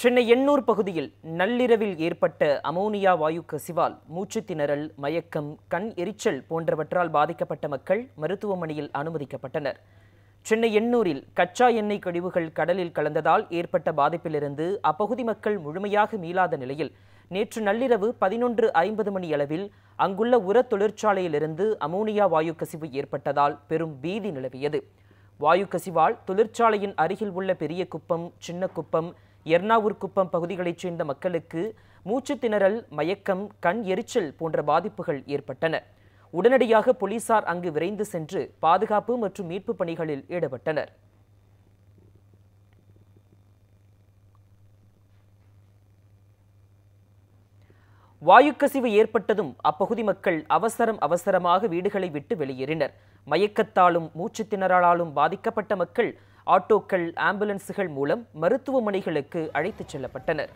சென்னை எண்ணூர் பகுதியில் நள்ளிரவில் ஏற்பட்ட அமோனியா வாயு கசிவால் மூச்சுத் திணறல் மயக்கம் கண் எரிச்சல் போன்றவற்றால் பாதிக்கப்பட்ட மக்கள் மருத்துவமனையில் அனுமதிக்கப்பட்டனர் சென்னை எண்ணூரில் கச்சா எண்ணெய் கழிவுகள் கடலில் கலந்ததால் ஏற்பட்ட பாதிப்பிலிருந்து அப்பகுதி மக்கள் முழுமையாக மீளாத நிலையில் நேற்று நள்ளிரவு பதினொன்று ஐம்பது மணி அளவில் அங்குள்ள உரத் தொழிற்சாலையிலிருந்து அமோனியா வாயு கசிவு ஏற்பட்டதால் பெரும் பீதி நிலவியது வாயு கசிவால் தொழிற்சாலையின் அருகில் உள்ள பெரிய குப்பம் சின்ன குப்பம் எர்ணாவூர் குப்பம் பகுதிகளைச் சேர்ந்த மக்களுக்கு மூச்சுத் திணறல் மயக்கம் கண் எரிச்சல் போன்ற பாதிப்புகள் ஏற்பட்டன உடனடியாக போலீசார் அங்கு விரைந்து சென்று பாதுகாப்பு மற்றும் மீட்புப் பணிகளில் ஈடுபட்டனர் வாயுக்கசிவு ஏற்பட்டதும் அப்பகுதி மக்கள் அவசரம் அவசரமாக வீடுகளை விட்டு வெளியேறினர் மயக்கத்தாலும் மூச்சுத் திணறலாலும் பாதிக்கப்பட்ட மக்கள் ஆட்டோக்கள் ஆம்புலன்ஸுகள் மூலம் மருத்துவமனைகளுக்கு அழைத்துச் செல்லப்பட்டனர்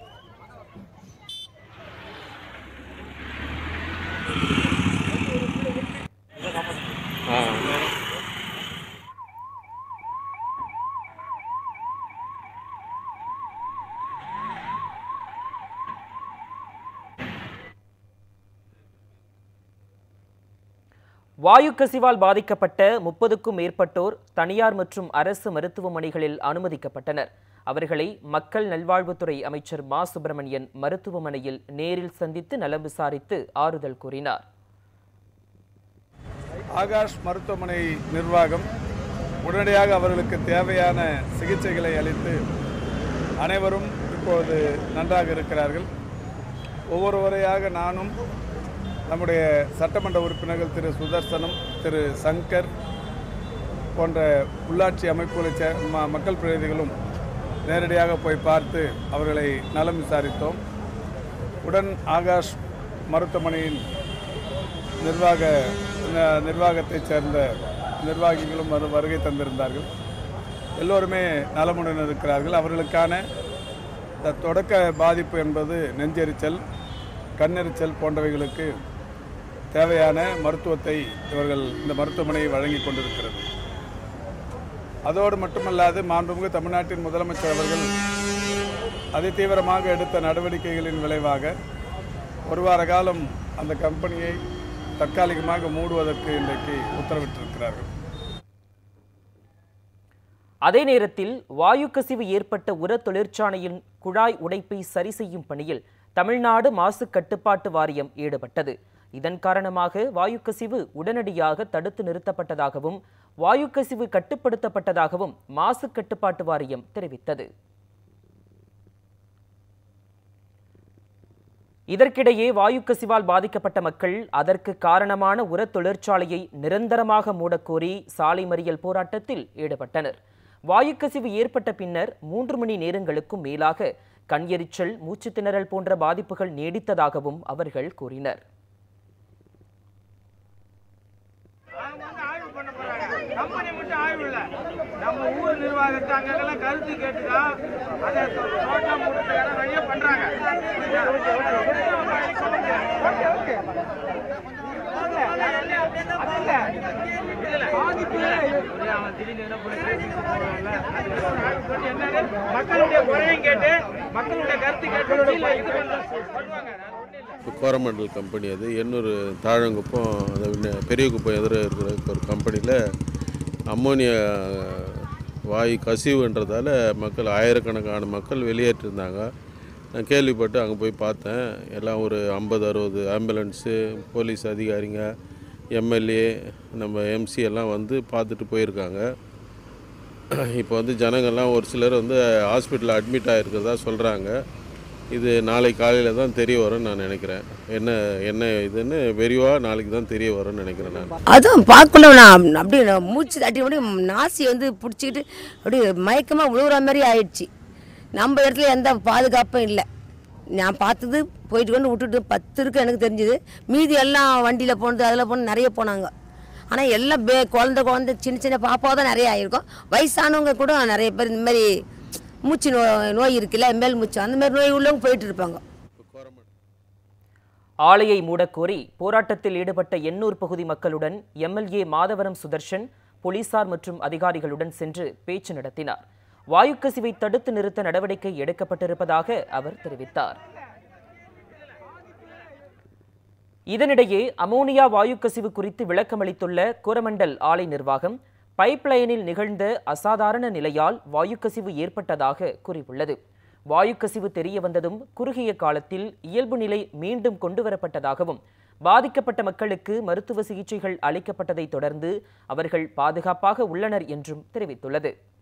வாயு கசிவால் பாதிக்கப்பட்ட முப்பதுக்கும் மேற்பட்டோர் தனியார் மற்றும் அரசு மருத்துவமனைகளில் அனுமதிக்கப்பட்டனர் அவர்களை மக்கள் நல்வாழ்வுத்துறை அமைச்சர் மா சுப்பிரமணியன் மருத்துவமனையில் நேரில் சந்தித்து நலம் விசாரித்து ஆறுதல் கூறினார் ஆகாஷ் மருத்துவமனை நிர்வாகம் உடனடியாக அவர்களுக்கு தேவையான சிகிச்சைகளை அளித்து அனைவரும் இப்போது நன்றாக இருக்கிறார்கள் ஒவ்வொரு முறையாக நானும் நம்முடைய சட்டமன்ற உறுப்பினர்கள் திரு சுதர்சனம் திரு சங்கர் போன்ற உள்ளாட்சி அமைப்புகளைச் சே ம- மக்கள் பிரதிநிதிகளும் நேரடியாக போய் பார்த்து அவர்களை நலம் விசாரித்தோம் உடன் ஆகாஷ் மருத்துவமனையின் நிர்வாக ந- நிர்வாகத்தைச் சேர்ந்த நிர்வாகிகளும் வரு வருகை தந்திருந்தார்கள் எல்லோருமே நலமுடன் இருக்கிறார்கள் அவர்களுக்கான இந்த தொடக்க பாதிப்பு என்பது நெஞ்செரிச்சல் கண்ணெரிச்சல் போன்றவைகளுக்கு தேவையான மருத்துவத்தை இவர்கள் இந்த மருத்துவமனை வழங்கி கொண்டிருக்கிறது அதோடு மட்டுமல்லாது மாண்புமிகு தமிழ்நாட்டின் முதலமைச்சர் அவர்கள் அதிதீவிரமாக எடுத்த நடவடிக்கைகளின் விளைவாக ஒரு வார காலம் அந்த கம்பெனியை தற்காலிகமாக மூடுவதற்கு இன்றைக்கு உத்தரவிட்டிருக்கிறார்கள் அதே நேரத்தில் வாயு கசிவு ஏற்பட்ட உர தொழிற்சாலையின் குழாய் உடைப்பை சரி செய்யும் பணியில் தமிழ்நாடு மாசு கட்டுப்பாட்டு வாரியம் ஈடுபட்டது இதன் காரணமாக வாயு கசிவு உடனடியாக தடுத்து நிறுத்தப்பட்டதாகவும் வாயு கசிவு கட்டுப்படுத்தப்பட்டதாகவும் மாசு கட்டுப்பாட்டு வாரியம் தெரிவித்தது இதற்கிடையே வாயு கசிவால் பாதிக்கப்பட்ட மக்கள் அதற்கு காரணமான உரத் தொழிற்சாலையை நிரந்தரமாக மூடக்கோரி சாலை மறியல் போராட்டத்தில் ஈடுபட்டனர் வாயு கசிவு ஏற்பட்ட பின்னர் மூன்று மணி நேரங்களுக்கும் மேலாக கண் எரிச்சல் மூச்சுத் திணறல் போன்ற பாதிப்புகள் நீடித்ததாகவும் அவர்கள் கூறினர் அவங்க வந்து ஆய்வு பண்ண போறாங்க கம்பெனி மட்டும் ஆய்வு இல்ல நம்ம ஊர் நிர்வாகத்தை அங்கெல்லாம் கருத்து கேட்டுதான் அதை தோட்டம் மூடுறதுக்கான வழியை பண்றாங்க மக்களுடைய குறையும் கேட்டு மக்களுடைய கருத்து கேட்டு இல்ல, இது பண்ற- பண்ணுவாங்க அது ஒண்ணும் இல்ல. இப்போ கோரமண்டல் கம்பெனி அது எண்ணூர் தாழங்குப்பம் அந்த இன்ன- பெரிய குப்பம் எதிர இருக்கிற ஒரு கம்பெனியில் அம்மோனியா வாயு கசிவுன்றதால மக்கள் ஆயிரக்கணக்கான மக்கள் வெளியேற்றிருந்தாங்க நான் கேள்விப்பட்டு அங்கே போய் பார்த்தேன் எல்லாம் ஒரு ஐம்பது அறுபது ஆம்புலன்ஸு போலீஸ் அதிகாரிங்க எம்எல்ஏ நம்ம எம்சி எல்லாம் வந்து பார்த்துட்டு போயிருக்காங்க இப்போ வந்து ஜனங்கள்லாம் ஒரு சிலர் வந்து ஹாஸ்பிட்டலில் அட்மிட் ஆகிருக்கிறதா சொல்கிறாங்க இது நாளை காலையில் தான் தெரிய வரும்னு நான் நினைக்கிறேன் என்ன என்ன இதுன்னு விரிவாக நாளைக்கு தான் தெரிய வரும்னு நினைக்கிறேன் நான் அதுவும் பார்க்கல நான் அப்படியே நான் மூச்சு தட்டி அப்படியே நாசி வந்து பிடிச்சிக்கிட்டு அப்படியே மயக்கமாக விழுவுற மாதிரி ஆயிடுச்சு நம்ம இடத்துல எந்த பாதுகாப்பும் இல்லை நான் பார்த்தது போயிட்டு கொண்டு விட்டுட்டு பத்து இருக்கு எனக்கு தெரிஞ்சுது மீதி எல்லாம் வண்டியில் போனது அதில் போன நிறைய போனாங்க ஆனால் எல்லாம் பே குழந்த குழந்தை சின்ன சின்ன பாப்பாவை தான் நிறைய ஆகிருக்கும் வயசானவங்க கூட நிறைய பேர் இந்த மாதிரி மூச்சு நோய் நோய் இருக்குல்ல மேல் மூச்சு அந்த மாதிரி நோய் உள்ளவங்க போயிட்டு இருப்பாங்க ஆலையை மூடக்கோரி போராட்டத்தில் ஈடுபட்ட எண்ணூர் பகுதி மக்களுடன் எம்எல்ஏ மாதவரம் சுதர்ஷன் போலீசார் மற்றும் அதிகாரிகளுடன் சென்று பேச்சு நடத்தினார் வாயு கசிவை தடுத்து நிறுத்த நடவடிக்கை எடுக்கப்பட்டிருப்பதாக அவர் தெரிவித்தார் இதனிடையே அமோனியா வாயு கசிவு குறித்து விளக்கமளித்துள்ள கோரமண்டல் ஆலை நிர்வாகம் பைப்லைனில் நிகழ்ந்த அசாதாரண நிலையால் வாயு கசிவு ஏற்பட்டதாக கூறியுள்ளது வாயு கசிவு தெரிய வந்ததும் குறுகிய காலத்தில் இயல்பு நிலை மீண்டும் கொண்டுவரப்பட்டதாகவும் பாதிக்கப்பட்ட மக்களுக்கு மருத்துவ சிகிச்சைகள் அளிக்கப்பட்டதைத் தொடர்ந்து அவர்கள் பாதுகாப்பாக உள்ளனர் என்றும் தெரிவித்துள்ளது